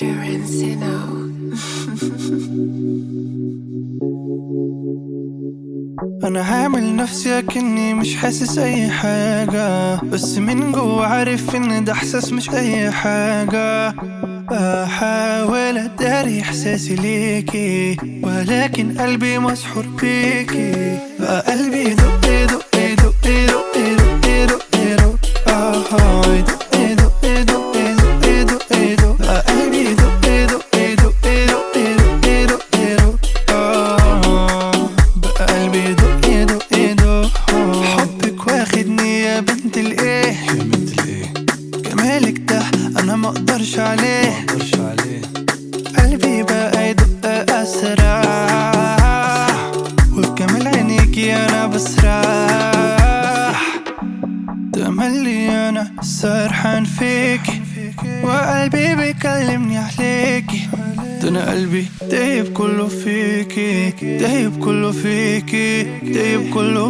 Peter Encino. انا هعمل نفسي اكني مش حاسس اي حاجة بس من جوا عارف ان ده احساس مش اي حاجة بحاول اداري احساسي ليكي ولكن قلبي مسحور بيكي بقى قلبي يدق يدق يدق يدق يدق يدق يدق آه يدق يدق يدق يدق يدق يدق بقى قلبي يدق يدق يدق يدق يدق يدق يدق آه بقى قلبي يدق يدق يدق حبك واخدني يا بنت الايه يا بنت الايه جمالك ده انا ما اقدرش عليه مقدرش عليه قلبي بقى يدق اسرع وبجمال عينيكي انا بسرح تملي انا سرحان فيكي وقلبي بيكلمني عليكي ده انا قلبي دايب كله فيكي دايب كله فيكي دايب كله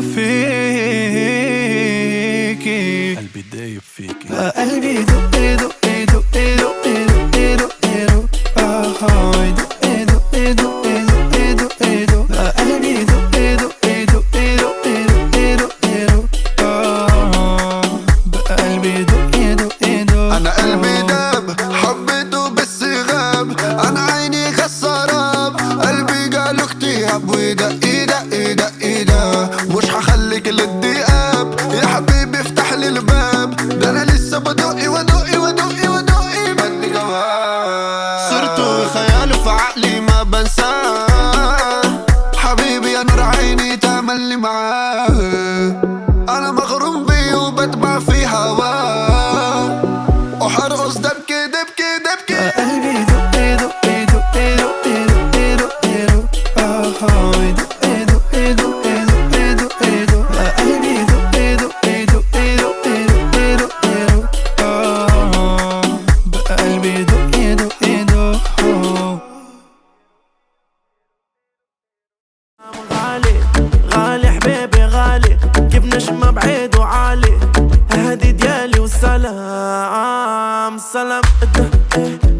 فيكي قلبي دايب فيكي بقى قلبي يدق يدق يدق يدق يدق يدق يدق آه يدق يدق يدق يدق يدق يدق بقى قلبي يدق يدق يدق يدق يدق يدق يدق آه بقى قلبي يدق يدق يدق انا قلبي داب حبيته بس غاب انا عيني خسراب قلبي قالوا اكتئاب وده ايه ده ايه ده ايه ده مش هخليك للدياب يا حبيبي افتح لي الباب ده انا لسه بدقي ودقي ودقي ودقي بدي جواب صرت خيال في عقلي ما بنساه حبيبي يا نور عيني تملي معاه انا مغروم بيه وبتبع في هواه وحرقص دبكي دبكي دبكي قلبي يدق يدق يدق يدق يدق يدق يدق آه يدق يدق يدق يدق يدق يدق قلبي يدق يدق يدق يدق يدق يدق يدق آه بقى قلبي يدق يدق يدق غالي غالي حبيبي غالي كيف نجمة بعيد وعالي هادي ديالي وسلام سلام